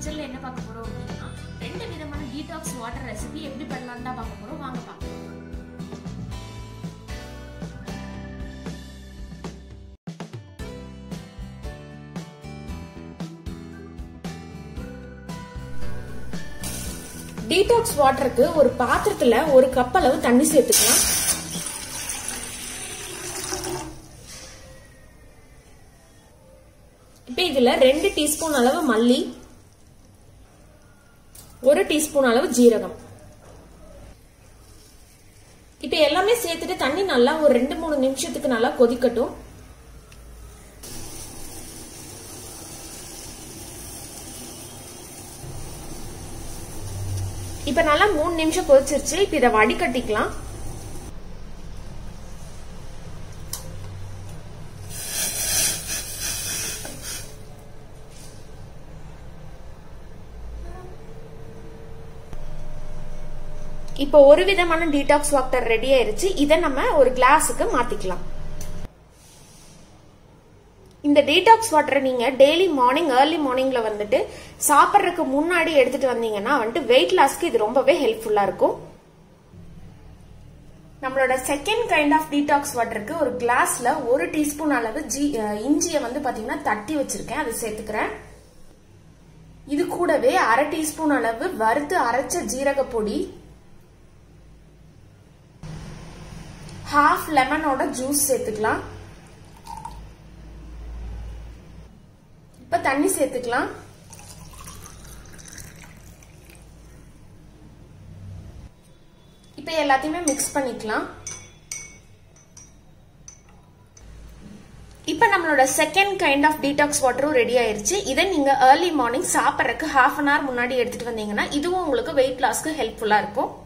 கிச்சன்ல என்ன பார்க்க போறோம் அப்படின்னா ரெண்டு விதமான டீடாக்ஸ் வாட்டர் ரெசிபி எப்படி பண்ணலாம்னு தான் பார்க்க போறோம் வாங்க பார்க்கலாம் டீடாக்ஸ் வாட்டருக்கு ஒரு பாத்திரத்துல ஒரு கப் அளவு தண்ணி சேர்த்துக்கலாம் இப்ப இதுல ரெண்டு டீஸ்பூன் அளவு மல்லி ஒரு டீஸ்பூன் அளவு ஜீரகம் இப்ப எல்லாமே சேர்த்துட்டு தண்ணி நல்லா ஒரு ரெண்டு மூணு நிமிஷத்துக்கு நல்லா கொதிக்கட்டும் இப்ப நல்லா மூணு நிமிஷம் கொதிச்சிருச்சு இப்ப இதை வடிகட்டிக்கலாம் இப்போ ஒரு விதமான டீடாக்ஸ் வாட்டர் ரெடி ஆயிருச்சு இதை நம்ம ஒரு கிளாஸுக்கு மாத்திக்கலாம் இந்த டீடாக்ஸ் வாட்டரை நீங்க டெய்லி மார்னிங் ஏர்லி மார்னிங்ல வந்துட்டு சாப்பிட்றதுக்கு முன்னாடி எடுத்துட்டு வந்தீங்கன்னா வந்துட்டு வெயிட் லாஸ்க்கு இது ரொம்பவே ஹெல்ப்ஃபுல்லா இருக்கும் நம்மளோட செகண்ட் கைண்ட் ஆஃப் டீடாக்ஸ் வாட்டருக்கு ஒரு கிளாஸ்ல ஒரு டீஸ்பூன் அளவு ஜி இஞ்சியை வந்து பாத்தீங்கன்னா தட்டி வச்சிருக்கேன் அதை சேர்த்துக்கிறேன் இது கூடவே அரை டீஸ்பூன் அளவு வறுத்து அரைச்ச ஜீரக பொடி ஹாஃப் லெமனோட ஜூஸ் சேர்த்துக்கலாம் இப்ப தண்ணி சேர்த்துக்கலாம் இப்ப எல்லாத்தையுமே மிக்ஸ் பண்ணிக்கலாம் இப்ப நம்மளோட செகண்ட் கைண்ட் ஆஃப் டீடாக்ஸ் வாட்டரும் ரெடி ஆயிருச்சு இதை நீங்க ஏர்லி மார்னிங் சாப்பிட்றதுக்கு ஹாஃப் அன் ஹவர் முன்னாடி எடுத்துட்டு வந்தீங்கன்னா இதுவும் உங்களுக்கு வெயிட் லாஸ்க்கு ஹெல்ப்ஃபுல்லா இருக்கும்